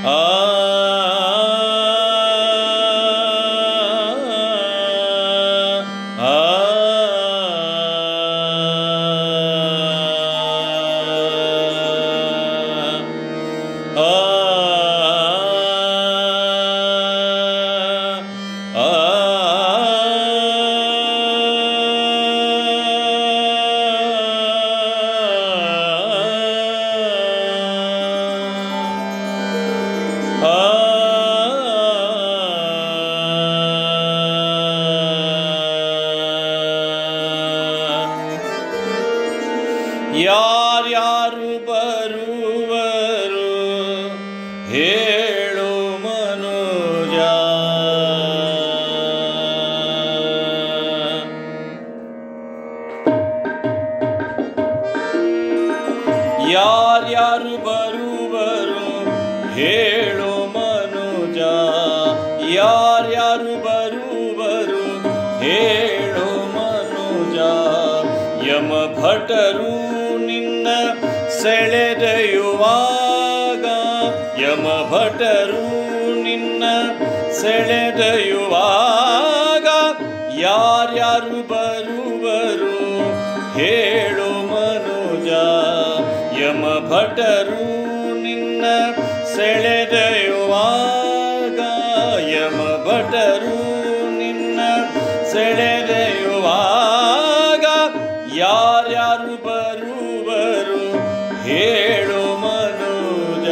ಆ ಆ ಯಾರ್ಯಾರು ಬರುವರು ಹೇಳು ಮನುಜ ಯಾರ್ಯಾರು ಬರುವರು ಹೇಳು ಮನುಜ ಯಾರ್ಯಾರು ಬರುವರು ಹೇಳು ಮನುಜ ಯಮ ಭಟರು ನಿನ್ನ ಸೆಳೆದೆಯುವಾಗ ಯಮ ಭಟರು ನಿನ್ನ ಸೆಳೆದೆಯುವಾಗ ಯಾರ್ಯಾರು ಬರುವರು ಹೇಳು ಮನುಜ ಯಮ ಭಟರು ನಿನ್ನ ಸೆಳೆದೆಯುವಾಗ ಯಮ ಭಟರು ನಿನ್ನ ಸೆಳೆದೆಯುವಾಗ ಯಾರ್ಯಾರು ಬರುವರು ಹೇಳು ಮನುಜ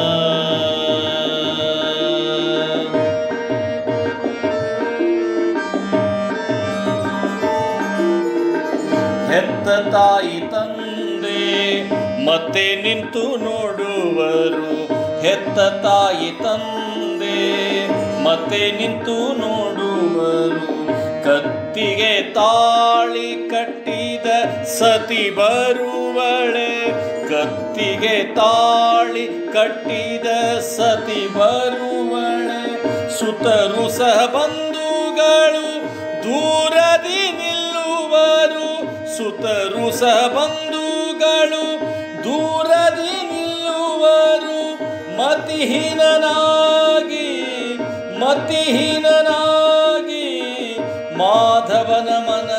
ಹೆತ್ತ ತಾಯಿ ತಂದೆ ಮತ್ತೆ ನಿಂತು ನೋಡುವರು ಹೆತ್ತ ತಾಯಿ ತಂದೆ ಮತ್ತೆ ನಿಂತು ನೋಡುವರು ಕತ್ತಿಗೆ ತಾಳಿ ಕಟ್ಟಿದ ಸತಿ ಬರುವಳೆ ಕತ್ತಿಗೆ ತಾಳಿ ಕಟ್ಟಿದ ಸತಿ ಬರುವಳೆ ಸುತರು ಸಹ ಬಂಧುಗಳು ದೂರದಿ ನಿಲ್ಲುವರು ಸುತರು ಸಹ ಬಂಧುಗಳು ದೂರದಿ ನಿಲ್ಲುವರು ಮತಿಹೀನನಾಗಿ ಮತಿಹೀನನಾಗಿ ಮಾಧವನ ಮನ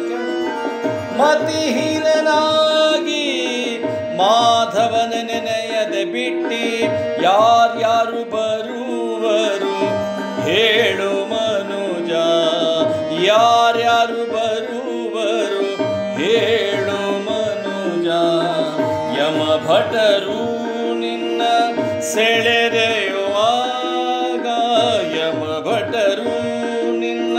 ಮತಿಹೀನನಾಗಿ ಮಾಧವನ ನೆನೆಯದೆ ಬಿಟ್ಟಿ ಯಾರ್ಯಾರು ಬರುವರು ಹೇಳು ಮನುಜ ಯಾರ್ಯಾರು ಬರುವರು ಹೇಳು ಮನುಜ ಯಮ ಭಟರು ನಿನ್ನ ಸೆಳೆದೆಯುವಾಗ ಯಮ ಭಟರು ನಿನ್ನ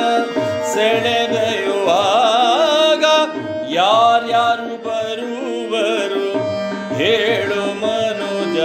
ಸೆಳೆದೆಯುವಾಗ ಯಾರ್ಯಾರು ಬರುವರು ಹೇಳು ಮನುಜ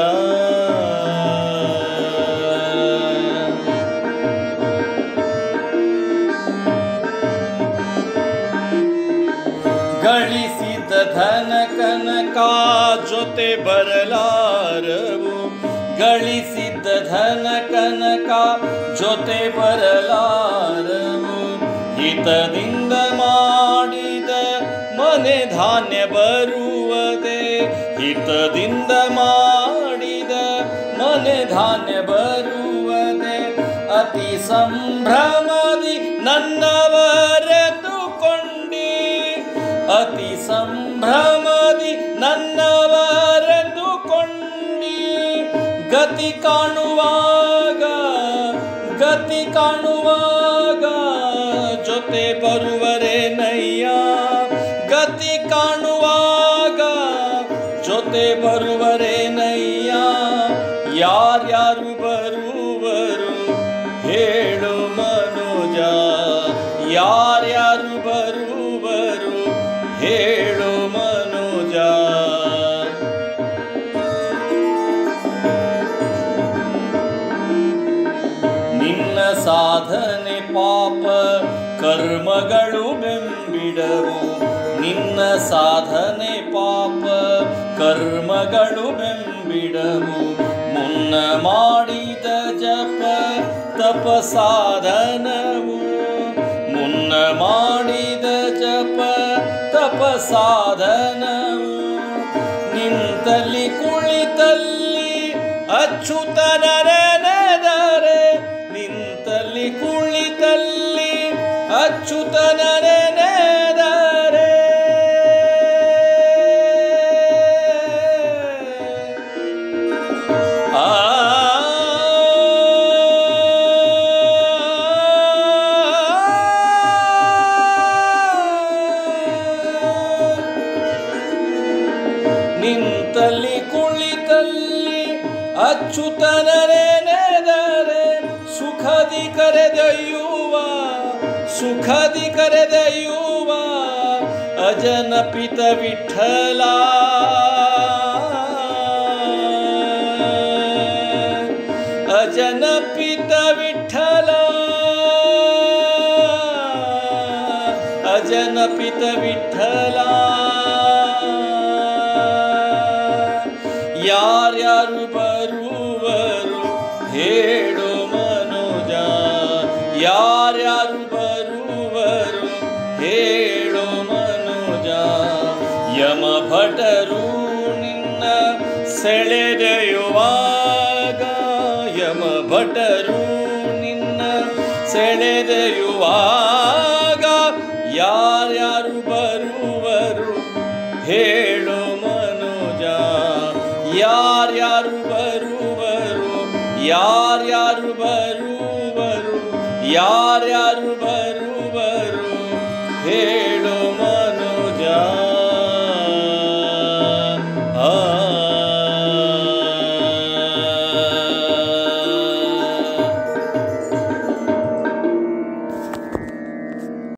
ಗಳಿಸಿದ ಧನ ಕನಕ ಜೊತೆ ಬರಲಾರವು ಗಳಿಸಿದ್ದ ಧನ ಕನಕ ಜೊತೆ ಬರಲಾರವು ಹಿತದಿಂದ ಮಾಡಿದ ಮನೆ ಧಾನ್ಯ ಬರುವುದೇ ಹಿತದಿಂದ ಮಾಡಿದ ಮನೆ ಧಾನ್ಯ ಬರುವುದೇ ಅತಿ ಸಂಭ್ರಮದಿ ನನ್ನವರೆಂದುಕೊಂಡಿ ಅತಿ ಸಂಭ್ರಮದಿ ನನ್ನವರೆಂದುಕೊಂಡಿ ಗತಿ ಕಾಣುವಾಗ ಗತಿ ಕಾಣುವಾಗ ಜೊತೆ ಬರುವರೆ ನಯ್ಯ ಗತಿ ಕಾಣುವಾಗ ಜೊತೆ ಬರುವರೆ ನಯ್ಯ ಯಾರ್ಯಾರು ಬರುವರು ಹೇಳು ಮನುಜ ಯಾರ್ಯಾರು ಬರುವರು ಹೇಳು ಮನುಜ ನಿನ್ನ ಸಾಧನೆ ಪಾಪ ಕರ್ಮಗಳು ಬೆಂಬಿಡವು ನಿನ್ನ ಸಾಧನೆ ಪಾಪ ಕರ್ಮಗಳು ಬೆಂಬಿಡವು ಮುನ್ನ ಮಾಡಿದ ಜಪ ತಪ ಸಾಧನವು ಮುನ್ನ ಮಾಡಿದ ಜಪ ತಪ ಸಾಧನವು ನಿಂತಲ್ಲಿ ಕುಳಿತಲ್ಲಿ ಅಚ್ಚ ಅಚ್ಯುತನರೆ ನೆದರೆ ನಿಂತಲ್ಲಿ ಕುಳಿತಲ್ಲಿ ಅಚ್ಯುತನರೆ ನೆದರೆ ಆ ನಿಂತಲ್ಲಿ ಕುಳಿತಲ್ಲಿ ಅಚ್ಯುತನರೆ ನೆದರೆ ಸುಖದಿ ಕರೆದೊಯ್ಯುವ ಸುಖದಿ ಕರೆದೊಯ್ಯುವ ಅಜನಪಿತ ವಿಠಲ ಅಜನಪಿತ ವಿಠಲ ಅಜನಪಿತ ವಿಠಲ ಯಾರ್ಯಾರು ಬರುವರು ಹೇಳು ಮನುಜ ಯಾರ್ಯಾರು ಬರುವರು ಹೇಳು ಮನುಜ ಯಮ ಭಟರು ನಿನ್ನ ಸೆಳೆದೆಯುವಾಗ ಯಮ ಭಟರು ನಿನ್ನ ಸೆಳೆದೆಯುವಾಗ ಯಾರ್ಯಾರು ಬರುವರು ಹೇಳು ಮನುಜ ಯಾರ್ಯಾರು ಬರುವರು ಯಾರ್ಯಾರು ಬರುವರು ಯಾರ್ಯಾರು ಬರು